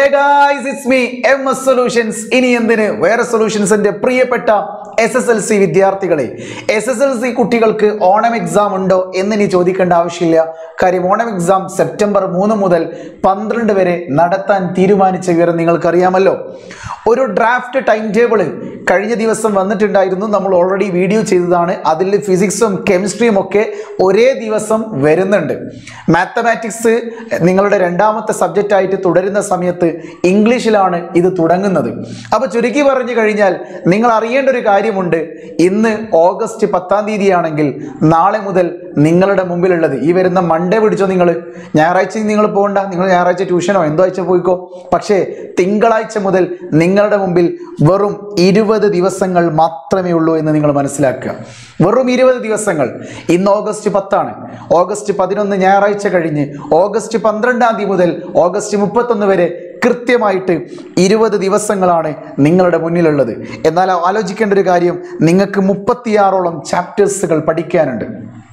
hey guys it's me M S solutions ഇനി എന്തിന് വേറെ സൊല്യൂഷൻസിന്റെ പ്രിയപ്പെട്ട എസ് എസ് എൽ സി വിദ്യാർത്ഥികളെ എസ് എസ് എൽ സി കുട്ടികൾക്ക് ഓണം എക്സാം ഉണ്ടോ എന്ന് ഇനി ചോദിക്കേണ്ട ആവശ്യമില്ല കാര്യം ഓണം എക്സാം സെപ്റ്റംബർ മൂന്ന് മുതൽ പന്ത്രണ്ട് വരെ നടത്താൻ തീരുമാനിച്ച വിവരം നിങ്ങൾക്കറിയാമല്ലോ ഒരു ഡ്രാഫ്റ്റ് ടൈം ടേബിൾ കഴിഞ്ഞ ദിവസം വന്നിട്ടുണ്ടായിരുന്നു നമ്മൾ ഓൾറെഡി വീഡിയോ ചെയ്തതാണ് അതിൽ ഫിസിക്സും കെമിസ്ട്രിയും ഒക്കെ ഒരേ ദിവസം വരുന്നുണ്ട് മാത്തമാറ്റിക്സ് നിങ്ങളുടെ രണ്ടാമത്തെ സബ്ജക്റ്റ് ആയിട്ട് തുടരുന്ന സമയത്ത് ഇംഗ്ലീഷിലാണ് ഇത് തുടങ്ങുന്നത് അപ്പോൾ ചുരുക്കി പറഞ്ഞു കഴിഞ്ഞാൽ നിങ്ങൾ അറിയേണ്ട ഒരു കാര്യമുണ്ട് ഇന്ന് ഓഗസ്റ്റ് പത്താം തീയതി ആണെങ്കിൽ നാളെ മുതൽ നിങ്ങളുടെ മുമ്പിലുള്ളത് ഈ വരുന്ന മൺഡേ പിടിച്ചോ നിങ്ങൾ ഞായറാഴ്ച നിങ്ങൾ പോകണ്ട നിങ്ങൾ ഞായറാഴ്ച ട്യൂഷനോ എന്തോ ആഴ്ച പോയിക്കോ പക്ഷേ തിങ്കളാഴ്ച മുതൽ നിങ്ങളുടെ മുമ്പിൽ വെറും ഇരുപത് ദിവസങ്ങൾ മാത്രമേ ഉള്ളൂ എന്ന് നിങ്ങൾ മനസ്സിലാക്കുക വെറും ഇരുപത് ദിവസങ്ങൾ ഇന്ന് ഓഗസ്റ്റ് പത്താണ് ഓഗസ്റ്റ് പതിനൊന്ന് ഞായറാഴ്ച കഴിഞ്ഞ് ഓഗസ്റ്റ് പന്ത്രണ്ടാം തീയതി മുതൽ ഓഗസ്റ്റ് മുപ്പത്തൊന്ന് വരെ കൃത്യമായിട്ട് ഇരുപത് ദിവസങ്ങളാണ് നിങ്ങളുടെ മുന്നിലുള്ളത് എന്നാൽ ആലോചിക്കേണ്ട ഒരു കാര്യം നിങ്ങൾക്ക് മുപ്പത്തിയാറോളം ചാപ്റ്റേഴ്സുകൾ പഠിക്കാനുണ്ട്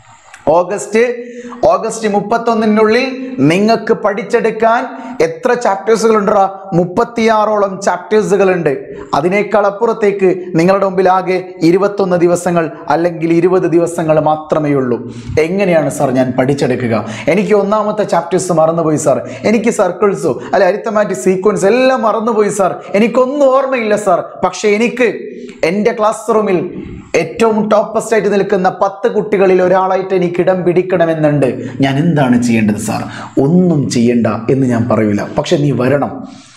ഓഗസ്റ്റ് ഓഗസ്റ്റ് മുപ്പത്തൊന്നിനുള്ളിൽ നിങ്ങൾക്ക് പഠിച്ചെടുക്കാൻ എത്ര ചാപ്റ്റേഴ്സുകൾ ഉണ്ടോ മുപ്പത്തിയാറോളം ചാപ്റ്റേഴ്സുകൾ ഉണ്ട് അതിനേക്കാൾ അപ്പുറത്തേക്ക് നിങ്ങളുടെ മുമ്പിൽ ആകെ ഇരുപത്തൊന്ന് ദിവസങ്ങൾ അല്ലെങ്കിൽ ഇരുപത് ദിവസങ്ങൾ മാത്രമേ ഉള്ളൂ എങ്ങനെയാണ് സാർ ഞാൻ പഠിച്ചെടുക്കുക എനിക്ക് ഒന്നാമത്തെ ചാപ്റ്റേഴ്സ് മറന്നുപോയി സാർ എനിക്ക് സർക്കിൾസോ അല്ലെ അരിത്തമാറ്റിക് സീക്വൻസ് എല്ലാം മറന്നുപോയി സാർ എനിക്കൊന്നും ഓർമ്മയില്ല സാർ പക്ഷേ എനിക്ക് എൻ്റെ ക്ലാസ് റൂമിൽ ഏറ്റവും ടോപ്പസ്റ്റ് ആയിട്ട് നിൽക്കുന്ന പത്ത് കുട്ടികളിൽ ഒരാളായിട്ട് എനിക്ക് ഇടം പിടിക്കണമെന്നുണ്ട് ഞാൻ എന്താണ് ചെയ്യേണ്ടത് സാർ ഒന്നും ചെയ്യണ്ട എന്ന് ഞാൻ പറയൂല പക്ഷെ നീ വരണം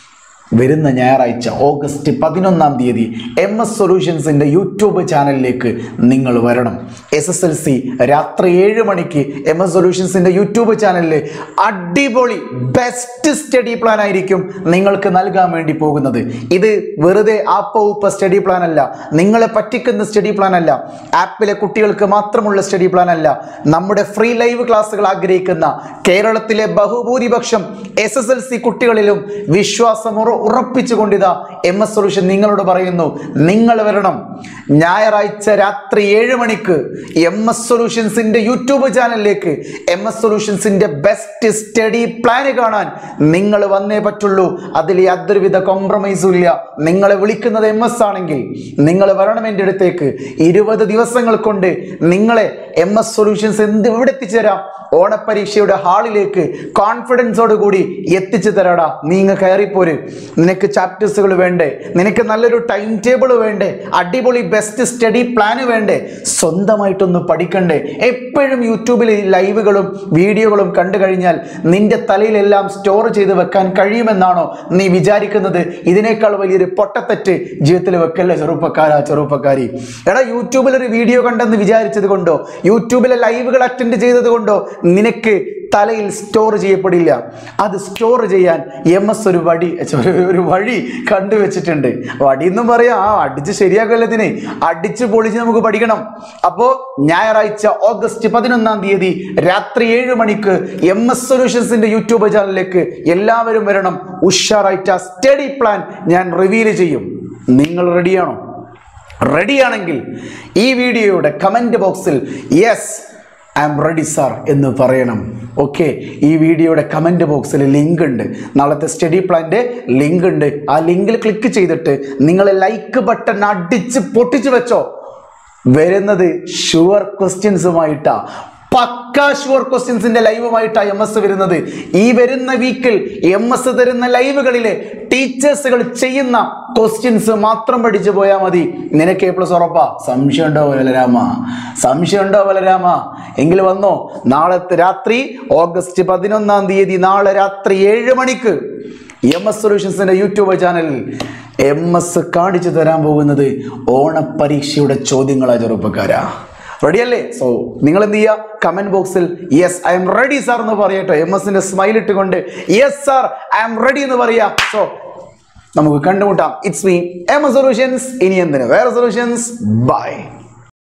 വരുന്ന ഞായറാഴ്ച ഓഗസ്റ്റ് പതിനൊന്നാം തീയതി എം എസ് സൊല്യൂഷൻസിൻ്റെ യൂട്യൂബ് ചാനലിലേക്ക് നിങ്ങൾ വരണം എസ് എസ് എൽ സി രാത്രി ഏഴ് മണിക്ക് എം എസ് സൊല്യൂഷൻസിൻ്റെ യൂട്യൂബ് ചാനലിൽ അടിപൊളി ബെസ്റ്റ് സ്റ്റഡി പ്ലാൻ ആയിരിക്കും നിങ്ങൾക്ക് നൽകാൻ വേണ്ടി പോകുന്നത് ഇത് വെറുതെ ആപ്പ ഉപ്പ സ്റ്റഡി പ്ലാൻ അല്ല നിങ്ങളെ പറ്റിക്കുന്ന സ്റ്റഡി പ്ലാൻ അല്ല ആപ്പിലെ കുട്ടികൾക്ക് മാത്രമുള്ള സ്റ്റഡി പ്ലാൻ അല്ല നമ്മുടെ ഫ്രീ ലൈവ് ക്ലാസ്സുകൾ ആഗ്രഹിക്കുന്ന കേരളത്തിലെ ബഹുഭൂരിപക്ഷം എസ് എസ് എൽ സി കുട്ടികളിലും വിശ്വാസം ഉറ- ഉറപ്പിച്ചുകൊണ്ടിതാ എം എസ് സൊല്യൂഷൻ നിങ്ങളോട് പറയുന്നു നിങ്ങൾ വരണം ഞായറാഴ്ച രാത്രി ഏഴ് മണിക്ക് എം എസ് സൊല്യൂഷൻസിന്റെ യൂട്യൂബ് ചാനലിലേക്ക് എം എസ് സൊല്യൂഷൻസിന്റെ ബെസ്റ്റ് സ്റ്റഡി പ്ലാന് കാണാൻ നിങ്ങൾ വന്നേ പറ്റുള്ളൂ അതിൽ യാതൊരുവിധ കോംപ്രമൈസും ഇല്ല നിങ്ങളെ വിളിക്കുന്നത് എം എസ് ആണെങ്കിൽ നിങ്ങൾ വരണം എൻ്റെ അടുത്തേക്ക് ഇരുപത് ദിവസങ്ങൾ കൊണ്ട് നിങ്ങളെ എം എസ് സൊല്യൂഷൻസ് എന്ത് എവിടെ എത്തിച്ചു തരാം ഓണപ്പരീക്ഷയുടെ ഹാളിലേക്ക് കോൺഫിഡൻസോട് കൂടി എത്തിച്ചു തരാടാ നീ ഇങ്ങ് കയറിപ്പോര് നിനക്ക് ചാപ്റ്റേഴ്സുകൾ വേണ്ടേ നിനക്ക് നല്ലൊരു ടൈം ടേബിൾ വേണ്ടേ അടിപൊളി ബെസ്റ്റ് സ്റ്റഡി പ്ലാന് വേണ്ടേ സ്വന്തമായിട്ടൊന്ന് പഠിക്കണ്ടേ എപ്പോഴും യൂട്യൂബിൽ ഈ ലൈവുകളും വീഡിയോകളും കണ്ടു കഴിഞ്ഞാൽ നിന്റെ തലയിലെല്ലാം സ്റ്റോർ ചെയ്ത് വെക്കാൻ കഴിയുമെന്നാണോ നീ വിചാരിക്കുന്നത് ഇതിനേക്കാൾ വലിയൊരു പൊട്ടത്തെറ്റ് ജീവിതത്തിൽ വെക്കല്ലേ ചെറുപ്പക്കാരാ ചെറുപ്പക്കാരി എടാ യൂട്യൂബിൽ ഒരു വീഡിയോ കണ്ടെന്ന് വിചാരിച്ചത് കൊണ്ടോ യൂട്യൂബിലെ ലൈവുകൾ അറ്റൻഡ് ചെയ്തത് കൊണ്ടോ നിനക്ക് തലയിൽ സ്റ്റോർ ചെയ്യപ്പെടില്ല അത് സ്റ്റോർ ചെയ്യാൻ എം എസ് ഒരു വടി ഒരു- ഒരു വഴി കണ്ടുവച്ചിട്ടുണ്ട് വടി എന്നും പറയാം ആ അടിച്ച് ശരിയാക്കല്ലതിനെ അടിച്ച് പൊളിച്ച് നമുക്ക് പഠിക്കണം അപ്പോൾ ഞായറാഴ്ച ഓഗസ്റ്റ് പതിനൊന്നാം തീയതി രാത്രി ഏഴ് മണിക്ക് എം എസ് സൊല്യൂഷൻസിന്റെ യൂട്യൂബ് ചാനലിലേക്ക് എല്ലാവരും വരണം ഉഷാറായിട്ട് ആ സ്റ്റഡി പ്ലാൻ ഞാൻ റിവീൽ ചെയ്യും നിങ്ങൾ റെഡിയാണോ റെഡിയാണെങ്കിൽ ഈ വീഡിയോയുടെ കമൻറ്റ് ബോക്സിൽ yes I'm ready sir എന്ന് പറയണം ഓക്കെ ഈ വീഡിയോയുടെ കമൻറ്റ് ബോക്സിൽ ലിങ്ക് ഉണ്ട് നാളത്തെ സ്റ്റഡി പ്ലാൻ്റെ ലിങ്ക് ഉണ്ട് ആ ലിങ്കിൽ ക്ലിക്ക് ചെയ്തിട്ട് നിങ്ങൾ ലൈക്ക് ബട്ടൺ അടിച്ച് പൊട്ടിച്ച് വെച്ചോ വരുന്നത് ഷുവർ ക്വസ്റ്റ്യൻസുമായിട്ടാ പക്ക ഷുവർ ക്വസ്റ്റ്യൻസിന്റെ ലൈവുമായിട്ടാണ് എം എസ് വരുന്നത് ഈ വരുന്ന വീക്കിൽ എം എസ് തരുന്ന ലൈവുകളിലെ ടീച്ചേഴ്സുകൾ ചെയ്യുന്ന ക്വസ്റ്റ്യൻസ് മാത്രം പഠിച്ചു പോയാൽ മതി നിനക്ക് എ പ്ലസ് ഉറപ്പാ സംശയം ഉണ്ടോ ബലരാമ സംശയം ഉണ്ടോ ബലരാമ എങ്കിൽ വന്നോ നാളെ രാത്രി ഓഗസ്റ്റ് പതിനൊന്നാം തീയതി നാളെ രാത്രി ഏഴ് മണിക്ക് എം എസ് സൊല്യൂഷൻസിന്റെ യൂട്യൂബ് ചാനലിൽ എം എസ് കാണിച്ചു തരാൻ പോകുന്നത് ഓണപ്പരീക്ഷയുടെ ചോദ്യങ്ങളാ ചെറുപ്പക്കാരാ റെഡി അല്ലേ സോ നിങ്ങൾ എന്ത് ചെയ്യുക കമന്റ് ബോക്സിൽ yes I'm ready sir എന്ന് പറയട്ടോ എം എസിന്റെ സ്മൈൽ ഇട്ടുകൊണ്ട് yes sir I'm ready എന്ന് പറയാ സോ നമുക്ക് കണ്ടുമുട്ടാം it's me M S solutions ഇനി എന്തിന് വേറെ സൊല്യൂഷൻസ് ബൈ